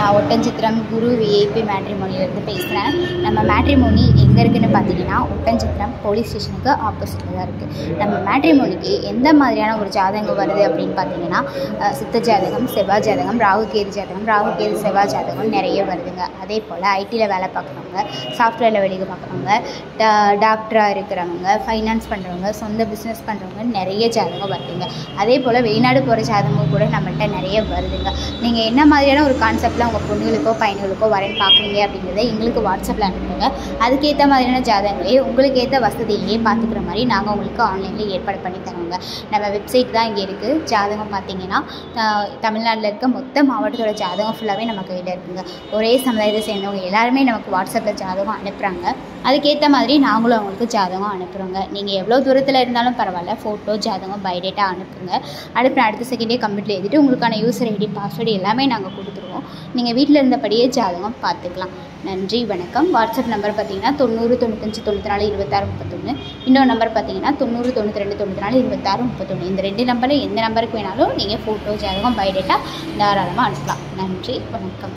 நான் ஒட்டன்சித்திரம் குரு விஐபி மேட்ரிமோனிலேருந்து பேசுகிறேன் நம்ம மேட்ரிமோனி எங்கே இருக்குன்னு பார்த்தீங்கன்னா ஒட்டன்சித்திரம் போலீஸ் ஸ்டேஷனுக்கு ஆப்போசிட்டில் தான் இருக்குது நம்ம மேட்ரிமோனிக்கு எந்த மாதிரியான ஒரு ஜாதகம் வருது அப்படின்னு பார்த்தீங்கன்னா அஹ், சித்த ஜாதகம் செவ்வாய் ஜாதகம் ராகுகேது ஜாதகம் ராகுகேது செவ்வாய் ஜாதகம் நிறைய வருதுங்க அதே போல் ஐடியில் வேலை பார்க்குறவங்க சாஃப்ட்வேரில் வேலைக்கு பார்க்குறவங்க டாக்டராக இருக்கிறவங்க ஃபைனான்ஸ் பண்ணுறவங்க சொந்த பிஸ்னஸ் பண்ணுறவங்க நிறைய ஜாதகம் வருதுங்க அதே போல் வெளிநாடு போகிற ஜாதகம் கூட நம்மள்ட்ட நிறைய வருதுங்க நீங்கள் என்ன மாதிரியான ஒரு கான்செப்டில் உங்கள் பொண்ணுகளுக்கோ பையன்களுக்கோ வரேன்னு பார்க்குறீங்க அப்படிங்கிறத எங்களுக்கு வாட்ஸ்அப்பில் அனுப்புங்க அதுக்கேற்ற மாதிரியான ஜாதகங்களே உங்களுக்கு ஏற்ற வசதியிலேயே பார்த்துக்கிற மாதிரி நாங்கள் உங்களுக்கு ஆன்லைனில் ஏற்பாடு பண்ணி தரோங்க நம்ம வெப்சைட் தான் இங்கே இருக்குது ஜாதகம் பார்த்தீங்கன்னா ஆஹ், தமிழ்நாட்டில் இருக்க மொத்த மாவட்டத்தோட ஜாதகம் ஃபுல்லாகவே நம்ம கையில் இருக்குங்க ஒரே சமுதாயத்தை சேர்ந்தவங்க எல்லாருமே நமக்கு வாட்ஸ்அப்பில் ஜாதகம் அனுப்புகிறாங்க அதுக்கேற்ற மாதிரி நாங்களும் அவங்களுக்கு ஜாதகம் அனுப்புகிறோங்க நீங்கள் எவ்வளோ தூரத்தில் இருந்தாலும் பரவாயில்ல ஃபோட்டோ ஜாதகம் பயோடேட்டா அனுப்புங்க அனுப்புன அடுத்த செகண்டே கம்ப்யூட்டர் எழுதிட்டு உங்களுக்கான யூசர் ஐடி பாஸ்வேர்டு எல்லாமே நாங்கள் கொடுத்துருவோம் நீங்கள் வீட்டில் இருந்தபடியே ஜாதகம் பார்த்துக்கலாம் நன்றி வணக்கம் வாட்ஸ்அப் நம்பர் பார்த்தீங்கன்னா தொண்ணூறு தொண்ணூத்தஞ்சு தொண்ணூற்றி நாலு இருபத்தாறு முப்பத்தொன்று இன்னொரு நம்பர் பார்த்தீங்கன்னா தொண்ணூறு தொண்ணூற்றி ரெண்டு தொண்ணூற்றி நாலு இருபத்தாறு முப்பத்தொன்று இந்த ரெண்டு நம்பரில் எந்த நம்பருக்கு வேணாலும் நீங்கள் ஃபோட்டோ ஜாதகம் பயோடேட்டா தாராளமாக அனுப்பலாம் நன்றி வணக்கம்